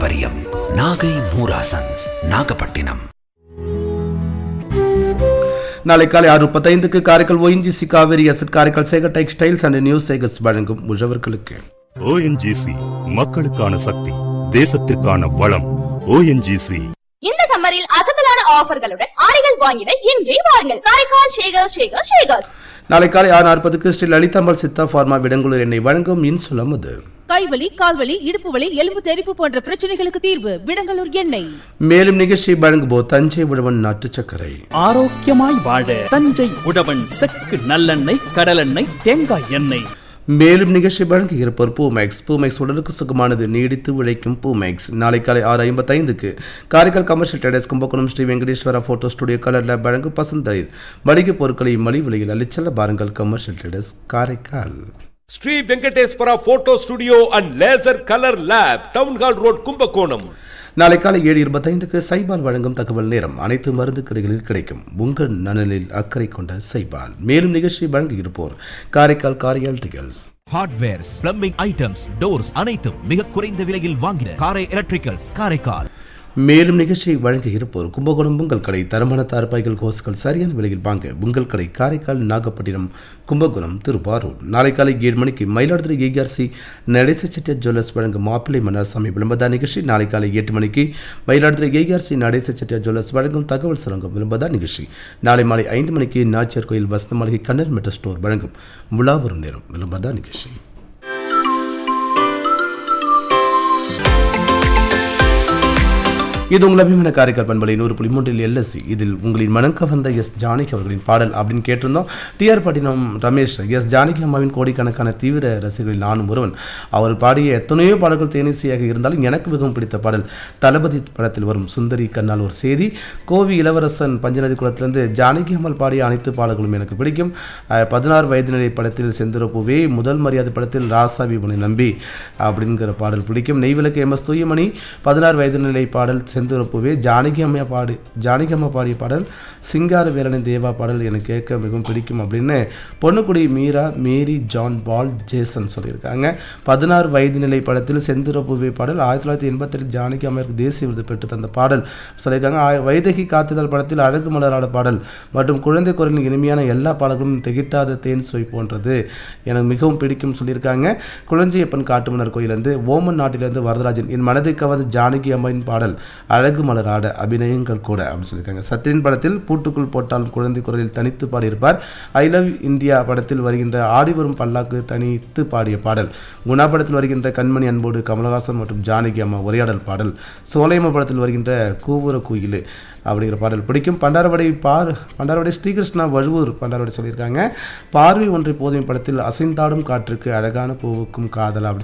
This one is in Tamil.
பாரம்பரியம் நாகை மூராசன்ஸ் நாகப்பட்டினம் நாளை காலை ஆறு முப்பத்தைந்துக்கு Karaikal ONGC Cauvery asset Karaikal Sekar textiles and news Sekar's வழங்கும் முஷவர்களுக்கு ஓஎன்ஜிசி மக்களுக்கான சக்தி தேசத்திற்கான வளம் ஓஎன்ஜிசி இந்த சம்மரில் அசத்தலான ஆஃபர்களுடன் ஆடைகள் வாங்கிட இன்றே வாருங்கள் காரைக்கால் ஷேகர் ஷேகர் ஷேகர்ஸ் நாளை காலை ஆறு நாற்பதுக்கு ஸ்ரீ லலிதாம்பாள் சித்தா ஃபார்மா விடங்குளூர் எண்ணெய் வழங்கும் இன்சுலம் அது கைவலி கால்வலி இடுப்பு வலி எலும்பு தெறிப்பு போன்ற பிரச்சனைகளுக்கு தீர்வு விடங்கலூர் எண்ணெய் மேலும் நிகழ்ச்சி வழங்குவோர் தஞ்சை உழவன் நாட்டு சர்க்கரை ஆரோக்கியமாய் வாழ தஞ்சை உழவன் செக்கு நல்லெண்ணெய் கடலெண்ணெய் தேங்காய் எண்ணெய் மேலும் நிகழ்ச்சி வழங்கி இருப்போர் பூமேக்ஸ் பூமேக்ஸ் உடலுக்கு சுகமானது நீடித்து உழைக்கும் பூமேக்ஸ் நாளை காலை ஆறு ஐம்பத்தைந்துக்கு Karaikal commercial traders Kumbakonam Sri Venkateswara photo studio colour lab வழங்கும் பசந்தளிர் மளிகை பொருட்களை மலி விலையில் அளிச்சல்ல பாருங்கள் commercial traders Karaikal Sri Venkateswara photo studio and laser colour lab town hall road Kumbakonam நாளை காலை ஏழு இருபத்தைந்துக்கு சைபால் வழங்கும் தகவல் நேரம் அனைத்து மருந்து கடைகளில் கிடைக்கும் உங்கள் நலனில் அக்கறை கொண்ட சைபால் மேலும் நிகழ்ச்சி வழங்கி இருப்போர் காரைக்கால் காரியால் டிகல்ஸ் ஹார்ட்வேர்ஸ் பிளம்பிங் ஐட்டம்ஸ் டோர்ஸ் அனைத்தும் மிக குறைந்த விலையில் வாங்கின காரை எலக்ட்ரிக்கல்ஸ் காரைக்கால் மேலும் நிகழ்ச்சியை வழங்க இருப்போர் கும்பகோணம் உங்கள் கடை தரமான தார்பாய்கள் கோஸ்கள் சரியான விலையில் வாங்க உங்கள் கடை காரைக்கால் நாகப்பட்டினம் கும்பகோணம் திருவாரூர் நாளை காலை ஏழு மணிக்கு மயிலாடுதுறை ஏஆர்சி நடேச செட்டியார் ஜுவல்லர்ஸ் வழங்கும் மாப்பிள்ளை மன்னார்சாமி விளம்பதா நிகழ்ச்சி நாளை காலை எட்டு மணிக்கு மயிலாடுதுறை ஏஆர்சி நடேச செட்டியார் ஜுவல்லர்ஸ் வழங்கும் தகவல் சுரங்கம் விளம்பதா நிகழ்ச்சி நாளை மாலை ஐந்து மணிக்கு நாச்சியார் கோயில் வசந்த மாளிகை கண்ணன் மெட்டல் ஸ்டோர் வழங்கும் விழா வரும் நேரம் விளம்பதா நிகழ்ச்சி இது உங்கள் அபிமான காரைக்கால் பண்பலை நூறு புள்ளி மூன்றில் எல்எஸ்சி இதில் உங்களின் மனம் கவர்ந்த எஸ் ஜானகி அவர்களின் பாடல் அப்படின்னு கேட்டிருந்தோம் டிஆர் பட்டினம் ரமேஷ் எஸ் ஜானகி அம்மாவின் கோடிக்கணக்கான தீவிர ரசிகர்களில் நானும் ஒருவன் அவர் பாடிய எத்தனையோ பாடல்கள் தேனிசையாக இருந்தாலும் எனக்கு மிகவும் பிடித்த பாடல் தளபதி படத்தில் வரும் சுந்தரி கண்ணால் ஒரு செய்தி கோவி இளவரசன் பஞ்சநதி குளத்திலிருந்து ஜானகி அம்மாள் பாடிய அனைத்து பாடல்களும் எனக்கு பிடிக்கும் அஹ், பதினாறு வயது நிலை படத்தில் செந்திரப்பூவே முதல் மரியாதை படத்தில் ராசாவி உன்னை நம்பி அப்படிங்கிற பாடல் பிடிக்கும் நெய்விளக்கு எம் எஸ் தூயமணி பதினாறு வயது நிலை பாடல் செந்துரப்புவே ஜானகி அம்மா பாடி ஜானகி அம்மா பாடிய பாடல் சிங்கார வேலனின் தேவா பாடல் எனக்கு கேட்க மிகவும் பிடிக்கும் அப்படின்னு பொண்ணுக்குடி Meera Mary John Paul Jason சொல்லியிருக்காங்க பதினாறு வயது நிலை படத்தில் செந்துரப்புவே பாடல் ஆயிரத்தி தொள்ளாயிரத்தி எண்பத்தெட்டு ஜானகி அம்மாவுக்கு தேசிய விருது பெற்று தந்த பாடல் சொல்லியிருக்காங்க ஆய- வைதகி காத்துதல் படத்தில் அழகு மலராட பாடல் மற்றும் குழந்தை குரலின் இனிமையான எல்லா பாடல்களும் திகிட்டாத தேன் சுவை போன்றது எனக்கு மிகவும் பிடிக்கும் சொல்லியிருக்காங்க குளஞ்சியப்பன் காட்டுமன்னர் கோயிலிருந்து ஓமன் நாட்டிலிருந்து வரதராஜன் என் மனதை கவர்ந்த ஜானகி அம்மாவின் பாடல் அழகு மலராட அபிநயங்கள் கூட அப்படின்னு சொல்லியிருக்காங்க சத்ரின் படத்தில் பூட்டுக்குள் போட்டாலும் குழந்தை குரலில் தனித்து பாடியிருப்பார் ஐ லவ் இந்தியா படத்தில் வருகின்ற ஆடி வரும் பல்லாக்கு தனித்து பாடிய பாடல் குணா படத்தில் வருகின்ற கண்மணி அன்போடு கமலஹாசன் மற்றும் ஜானகி அம்மா உரையாடல் பாடல் சோலையம்மா படத்தில் வருகின்ற கூவுற குயிலு அப்படிங்கிற பாடல் பிடிக்கும் பண்டாரவடை பார் பண்டாரவடை ஸ்ரீகிருஷ்ணா வழுவூர் பண்டாரவடை சொல்லியிருக்காங்க பார்வை ஒன்றை போதும் படத்தில் அசைந்தாடும் காற்றுக்கு அழகான பூவுக்கும் காதல் அப்படி